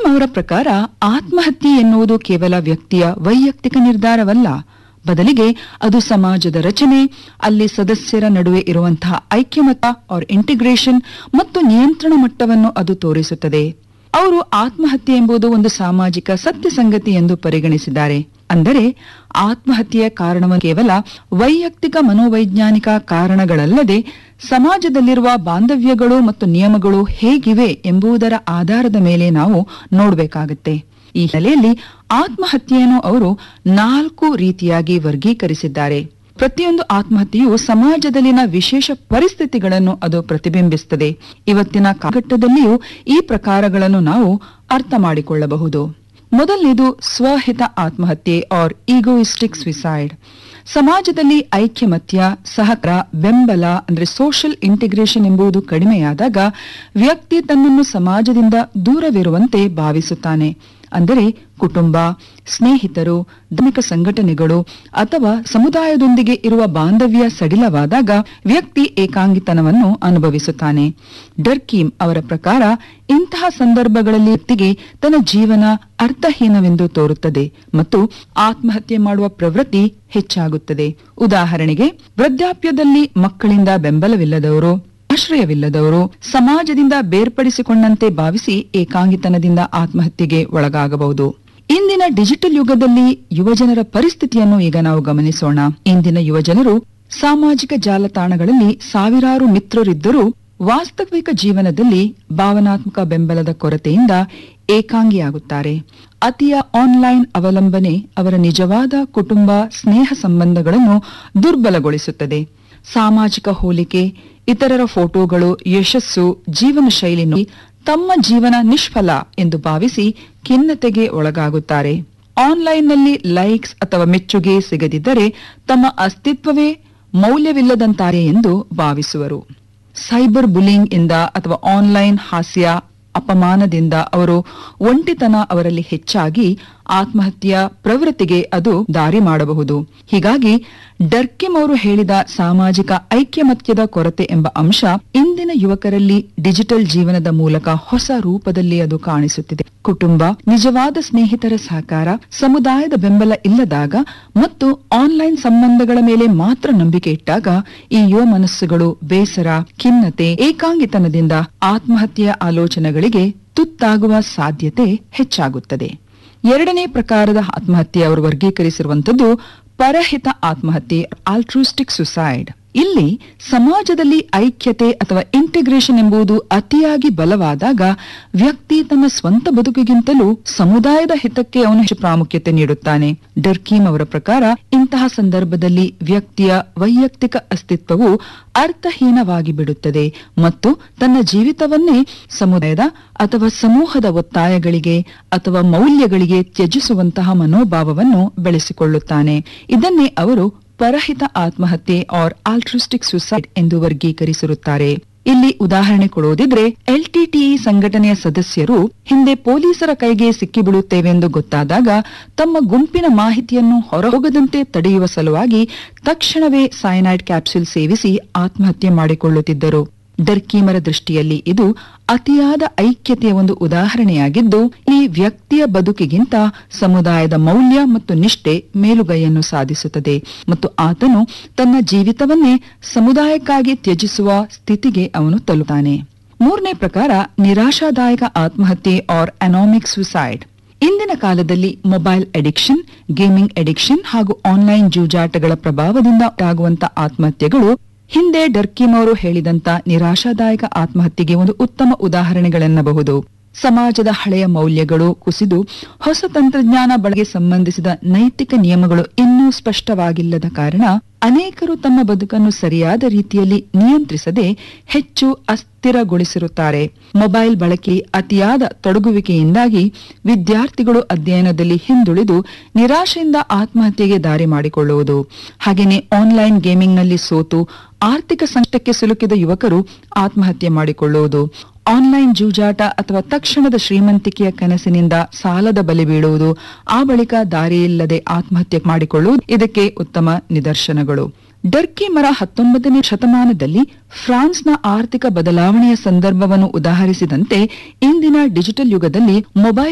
Durkheim ಅವರ ಪ್ರಕಾರ ಆತ್ಮಹತ್ಯೆ ಎನ್ನುವುದು ಕೇವಲ ವ್ಯಕ್ತಿಯ ವೈಯಕ್ತಿಕ ನಿರ್ಧಾರವಲ್ಲ ಬದಲಿಗೆ ಅದು ಸಮಾಜದ ರಚನೆ ಅಲ್ಲಿ ಸದಸ್ಯರ ನಡುವೆ ಇರುವಂತಹ ಐಕ್ಯಮತ ಆರ್ ಇಂಟಿಗ್ರೇಷನ್ ಮತ್ತು ನಿಯಂತ್ರಣ ಮಟ್ಟವನ್ನು ಅದು ತೋರಿಸುತ್ತದೆ ಅವರು ಆತ್ಮಹತ್ಯೆ ಎಂಬುದು ಒಂದು ಸಾಮಾಜಿಕ ಸತ್ಯ ಸಂಗತಿ ಎಂದು ಪರಿಗಣಿಸಿದ್ದಾರೆ ಅಂದರೆ ಆತ್ಮಹತ್ಯೆಯ ಕಾರಣವನ್ನು ಕೇವಲ ವೈಯಕ್ತಿಕ ಮನೋವೈಜ್ಞಾನಿಕ ಕಾರಣಗಳಲ್ಲದೆ ಸಮಾಜದಲ್ಲಿರುವ ಬಾಂಧವ್ಯಗಳು ಮತ್ತು ನಿಯಮಗಳು ಹೇಗಿವೆ ಎಂಬುದರ ಆಧಾರದ ಮೇಲೆ ನಾವು ನೋಡಬೇಕಾಗುತ್ತೆ ಈ ಹಿನ್ನೆಲೆಯಲ್ಲಿ ಆತ್ಮಹತ್ಯೆಯನ್ನು ಅವರು ನಾಲ್ಕು ರೀತಿಯಾಗಿ ವರ್ಗೀಕರಿಸಿದ್ದಾರೆ ಪ್ರತಿಯೊಂದು ಆತ್ಮಹತ್ಯೆಯು ಸಮಾಜದಲ್ಲಿನ ವಿಶೇಷ ಪರಿಸ್ಥಿತಿಗಳನ್ನು ಅದು ಪ್ರತಿಬಿಂಬಿಸುತ್ತದೆ ಇವತ್ತಿನ ಕಾಲಘಟ್ಟದಲ್ಲಿಯೂ ಈ ಪ್ರಕಾರಗಳನ್ನು ನಾವು ಅರ್ಥ ಮಾಡಿಕೊಳ್ಳಬಹುದು ಮೊದಲನೇದು ಸ್ವಹಿತ ಆತ್ಮಹತ್ಯೆ ಆರ್ ಈಗೋಯಿಸ್ಟಿಕ್ ಸ್ವಿಸೈಡ್ ಸಮಾಜದಲ್ಲಿ ಐಕ್ಯಮತ್ಯ ಸಹಕಾರ ಬೆಂಬಲ ಅಂದ್ರೆ ಸೋಷಿಯಲ್ ಇಂಟಿಗ್ರೇಷನ್ ಎಂಬುದು ಕಡಿಮೆಯಾದಾಗ ವ್ಯಕ್ತಿ ತನ್ನನ್ನು ಸಮಾಜದಿಂದ ದೂರವಿರುವಂತೆ ಭಾವಿಸುತ್ತಾನೆ ಅಂದರೆ ಕುಟುಂಬ ಸ್ನೇಹಿತರು ಧಾರ್ಮಿಕ ಸಂಘಟನೆಗಳು ಅಥವಾ ಸಮುದಾಯದೊಂದಿಗೆ ಇರುವ ಬಾಂಧವ್ಯ ಸಡಿಲವಾದಾಗ ವ್ಯಕ್ತಿ ಏಕಾಂಗಿತನವನ್ನು ಅನುಭವಿಸುತ್ತಾನೆ ಡರ್ಕೀಮ್ ಅವರ ಪ್ರಕಾರ ಇಂತಹ ಸಂದರ್ಭಗಳಲ್ಲಿ ವ್ಯಕ್ತಿಗೆ ತನ್ನ ಜೀವನ ಅರ್ಥಹೀನವೆಂದು ತೋರುತ್ತದೆ ಮತ್ತು ಆತ್ಮಹತ್ಯೆ ಮಾಡುವ ಪ್ರವೃತ್ತಿ ಹೆಚ್ಚಾಗುತ್ತದೆ ಉದಾಹರಣೆಗೆ ವೃದ್ಧಾಪ್ಯದಲ್ಲಿ ಮಕ್ಕಳಿಂದ ಬೆಂಬಲವಿಲ್ಲದವರು ಆಶ್ರಯವಿಲ್ಲದವರು ಸಮಾಜದಿಂದ ಬೇರ್ಪಡಿಸಿಕೊಂಡಂತೆ ಭಾವಿಸಿ ಏಕಾಂಗಿತನದಿಂದ ಆತ್ಮಹತ್ಯೆಗೆ ಒಳಗಾಗಬಹುದು ಇಂದಿನ ಡಿಜಿಟಲ್ ಯುಗದಲ್ಲಿ ಯುವಜನರ ಪರಿಸ್ಥಿತಿಯನ್ನು ಈಗ ನಾವು ಗಮನಿಸೋಣ ಇಂದಿನ ಯುವಜನರು ಸಾಮಾಜಿಕ ಜಾಲತಾಣಗಳಲ್ಲಿ ಸಾವಿರಾರು ಮಿತ್ರರಿದ್ದರೂ ವಾಸ್ತವಿಕ ಜೀವನದಲ್ಲಿ ಭಾವನಾತ್ಮಕ ಬೆಂಬಲದ ಕೊರತೆಯಿಂದ ಏಕಾಂಗಿಯಾಗುತ್ತಾರೆ ಅತಿಯ ಆನ್ಲೈನ್ ಅವಲಂಬನೆ ಅವರ ನಿಜವಾದ ಕುಟುಂಬ ಸ್ನೇಹ ಸಂಬಂಧಗಳನ್ನು ದುರ್ಬಲಗೊಳಿಸುತ್ತದೆ ಸಾಮಾಜಿಕ ಹೋಲಿಕೆ ಇತರರ ಫೋಟೋಗಳು ಯಶಸ್ಸು ಜೀವನ ಶೈಲಿ ನೋಡಿ ತಮ್ಮ ಜೀವನ ನಿಷ್ಫಲ ಎಂದು ಭಾವಿಸಿ ಖಿನ್ನತೆಗೆ ಒಳಗಾಗುತ್ತಾರೆ ಆನ್ಲೈನ್ನಲ್ಲಿ ಲೈಕ್ಸ್ ಅಥವಾ ಮೆಚ್ಚುಗೆ ಸಿಗದಿದ್ದರೆ ತಮ್ಮ ಅಸ್ತಿತ್ವವೇ ಮೌಲ್ಯವಿಲ್ಲದಂತಾರೆ ಎಂದು ಭಾವಿಸುವರು ಸೈಬರ್ ಬುಲಿಂಗ್ ಇಂದ ಅಥವಾ ಆನ್ಲೈನ್ ಹಾಸ್ಯ ಅಪಮಾನದಿಂದ ಅವರು ಒಂಟಿತನ ಅವರಲ್ಲಿ ಹೆಚ್ಚಾಗಿ ಆತ್ಮಹತ್ಯೆಯ ಪ್ರವೃತ್ತಿಗೆ ಅದು ದಾರಿ ಮಾಡಬಹುದು ಹೀಗಾಗಿ ಡರ್ಕಿಮ್ ಅವರು ಹೇಳಿದ ಸಾಮಾಜಿಕ ಐಕ್ಯಮತ್ಯದ ಕೊರತೆ ಎಂಬ ಅಂಶ ಇಂದಿನ ಯುವಕರಲ್ಲಿ ಡಿಜಿಟಲ್ ಜೀವನದ ಮೂಲಕ ಹೊಸ ರೂಪದಲ್ಲಿ ಅದು ಕಾಣಿಸುತ್ತಿದೆ ಕುಟುಂಬ ನಿಜವಾದ ಸ್ನೇಹಿತರ ಸಹಕಾರ ಸಮುದಾಯದ ಬೆಂಬಲ ಇಲ್ಲದಾಗ ಮತ್ತು ಆನ್ಲೈನ್ ಸಂಬಂಧಗಳ ಮೇಲೆ ಮಾತ್ರ ನಂಬಿಕೆ ಇಟ್ಟಾಗ ಈ ಯುವ ಮನಸ್ಸುಗಳು ಬೇಸರ ಖಿನ್ನತೆ ಏಕಾಂಗಿತನದಿಂದ ಆತ್ಮಹತ್ಯೆಯ ಆಲೋಚನೆಗಳಿಗೆ ತುತ್ತಾಗುವ ಸಾಧ್ಯತೆ ಹೆಚ್ಚಾಗುತ್ತದೆ ಎರಡನೇ ಪ್ರಕಾರದ ಆತ್ಮಹತ್ಯೆ ಅವರು ವರ್ಗೀಕರಿಸಿರುವಂತದ್ದು ಪರಹಿತ ಆತ್ಮಹತ್ಯೆ ಆಲ್ಟ್ರೂಸ್ಟಿಕ್ ಸುಸೈಡ್ ಇಲ್ಲಿ ಸಮಾಜದಲ್ಲಿ ಐಕ್ಯತೆ ಅಥವಾ ಇಂಟಿಗ್ರೇಷನ್ ಎಂಬುದು ಅತಿಯಾಗಿ ಬಲವಾದಾಗ ವ್ಯಕ್ತಿ ತನ್ನ ಸ್ವಂತ ಬದುಕಿಗಿಂತಲೂ ಸಮುದಾಯದ ಹಿತಕ್ಕೆ ಅವನು ಹೆಚ್ಚು ಪ್ರಾಮುಖ್ಯತೆ ನೀಡುತ್ತಾನೆ ಡರ್ಕೀಮ್ ಅವರ ಪ್ರಕಾರ ಇಂತಹ ಸಂದರ್ಭದಲ್ಲಿ ವ್ಯಕ್ತಿಯ ವೈಯಕ್ತಿಕ ಅಸ್ತಿತ್ವವು ಅರ್ಥಹೀನವಾಗಿ ಬಿಡುತ್ತದೆ ಮತ್ತು ತನ್ನ ಜೀವಿತವನ್ನೇ ಸಮುದಾಯದ ಅಥವಾ ಸಮೂಹದ ಒತ್ತಾಯಗಳಿಗೆ ಅಥವಾ ಮೌಲ್ಯಗಳಿಗೆ ತ್ಯಜಿಸುವಂತಹ ಮನೋಭಾವವನ್ನು ಬೆಳೆಸಿಕೊಳ್ಳುತ್ತಾನೆ ಇದನ್ನೇ ಅವರು ಪರಹಿತ ಆತ್ಮಹತ್ಯೆ ಆರ್ ಆಲ್ಟ್ರಿಸ್ಟಿಕ್ ಸುಸೈಡ್ ಎಂದು ವರ್ಗೀಕರಿಸಿರುತ್ತಾರೆ ಇಲ್ಲಿ ಉದಾಹರಣೆ ಕೊಡುವುದಿದ್ರೆ ಎಲ್ಟಿಟಿಇ ಸಂಘಟನೆಯ ಸದಸ್ಯರು ಹಿಂದೆ ಪೊಲೀಸರ ಕೈಗೆ ಸಿಕ್ಕಿಬೀಳುತ್ತೇವೆಂದು ಗೊತ್ತಾದಾಗ ತಮ್ಮ ಗುಂಪಿನ ಮಾಹಿತಿಯನ್ನು ಹೊರಹೋಗದಂತೆ ತಡೆಯುವ ಸಲುವಾಗಿ ತಕ್ಷಣವೇ ಸೈನೈಡ್ ಕ್ಯಾಪ್ಸೂಲ್ ಸೇವಿಸಿ ಆತ್ಮಹತ್ಯೆ ಮಾಡಿಕೊಳ್ಳುತ್ತಿದ್ದರು ಡರ್ಕೀಮರ ದೃಷ್ಟಿಯಲ್ಲಿ ಇದು ಅತಿಯಾದ ಐಕ್ಯತೆಯ ಒಂದು ಉದಾಹರಣೆಯಾಗಿದ್ದು ಈ ವ್ಯಕ್ತಿಯ ಬದುಕಿಗಿಂತ ಸಮುದಾಯದ ಮೌಲ್ಯ ಮತ್ತು ನಿಷ್ಠೆ ಮೇಲುಗೈಯನ್ನು ಸಾಧಿಸುತ್ತದೆ ಮತ್ತು ಆತನು ತನ್ನ ಜೀವಿತವನ್ನೇ ಸಮುದಾಯಕ್ಕಾಗಿ ತ್ಯಜಿಸುವ ಸ್ಥಿತಿಗೆ ಅವನು ತಲುಪುತ್ತಾನೆ ಮೂರನೇ ಪ್ರಕಾರ ನಿರಾಶಾದಾಯಕ ಆತ್ಮಹತ್ಯೆ ಆರ್ ಅನಾಮಿಕ್ ಸುಸೈಡ್ ಇಂದಿನ ಕಾಲದಲ್ಲಿ ಮೊಬೈಲ್ ಅಡಿಕ್ಷನ್ ಗೇಮಿಂಗ್ ಅಡಿಕ್ಷನ್ ಹಾಗೂ ಆನ್ಲೈನ್ ಜೂಜಾಟಗಳ ಪ್ರಭಾವದಿಂದ ಆಗುವಂತ ಆತ್ಮಹತ್ಯೆಗಳು ಹಿಂದೆ ಡರ್ಕಿಮ್ ಅವರು ಹೇಳಿದಂತ ನಿರಾಶಾದಾಯಕ ಆತ್ಮಹತ್ಯೆಗೆ ಒಂದು ಉತ್ತಮ ಉದಾಹರಣೆಗಳೆನ್ನಬಹುದು ಸಮಾಜದ ಹಳೆಯ ಮೌಲ್ಯಗಳು ಕುಸಿದು ಹೊಸ ತಂತ್ರಜ್ಞಾನ ಬಳಕೆ ಸಂಬಂಧಿಸಿದ ನೈತಿಕ ನಿಯಮಗಳು ಇನ್ನೂ ಸ್ಪಷ್ಟವಾಗಿಲ್ಲದ ಕಾರಣ ಅನೇಕರು ತಮ್ಮ ಬದುಕನ್ನು ಸರಿಯಾದ ರೀತಿಯಲ್ಲಿ ನಿಯಂತ್ರಿಸದೆ ಹೆಚ್ಚು ಅಸ್ಥಿರಗೊಳಿಸಿರುತ್ತಾರೆ ಮೊಬೈಲ್ ಬಳಕೆ ಅತಿಯಾದ ತೊಡಗುವಿಕೆಯಿಂದಾಗಿ ವಿದ್ಯಾರ್ಥಿಗಳು ಅಧ್ಯಯನದಲ್ಲಿ ಹಿಂದುಳಿದು ನಿರಾಶೆಯಿಂದ ಆತ್ಮಹತ್ಯೆಗೆ ದಾರಿ ಮಾಡಿಕೊಳ್ಳುವುದು ಹಾಗೆಯೇ ಆನ್ಲೈನ್ ಗೇಮಿಂಗ್ನಲ್ಲಿ ಸೋತು ಆರ್ಥಿಕ ಸಂಕಟಕ್ಕೆ ಸಿಲುಕಿದ ಯುವಕರು ಆತ್ಮಹತ್ಯೆ ಮಾಡಿಕೊಳ್ಳುವುದು ಆನ್ಲೈನ್ ಜೂಜಾಟ ಅಥವಾ ತಕ್ಷಣದ ಶ್ರೀಮಂತಿಕೆಯ ಕನಸಿನಿಂದ ಸಾಲದ ಬಲಿ ಬೀಳುವುದು ಆ ಬಳಿಕ ದಾರಿಯಿಲ್ಲದೆ ಆತ್ಮಹತ್ಯೆ ಮಾಡಿಕೊಳ್ಳುವುದು ಇದಕ್ಕೆ ಉತ್ತಮ ನಿದರ್ಶನಗಳು ಡರ್ಕಿ ಮರ ಹತ್ತೊಂಬತ್ತನೇ ಶತಮಾನದಲ್ಲಿ ಫ್ರಾನ್ಸ್ನ ಆರ್ಥಿಕ ಬದಲಾವಣೆಯ ಸಂದರ್ಭವನ್ನು ಉದಾಹರಿಸಿದಂತೆ ಇಂದಿನ ಡಿಜಿಟಲ್ ಯುಗದಲ್ಲಿ ಮೊಬೈಲ್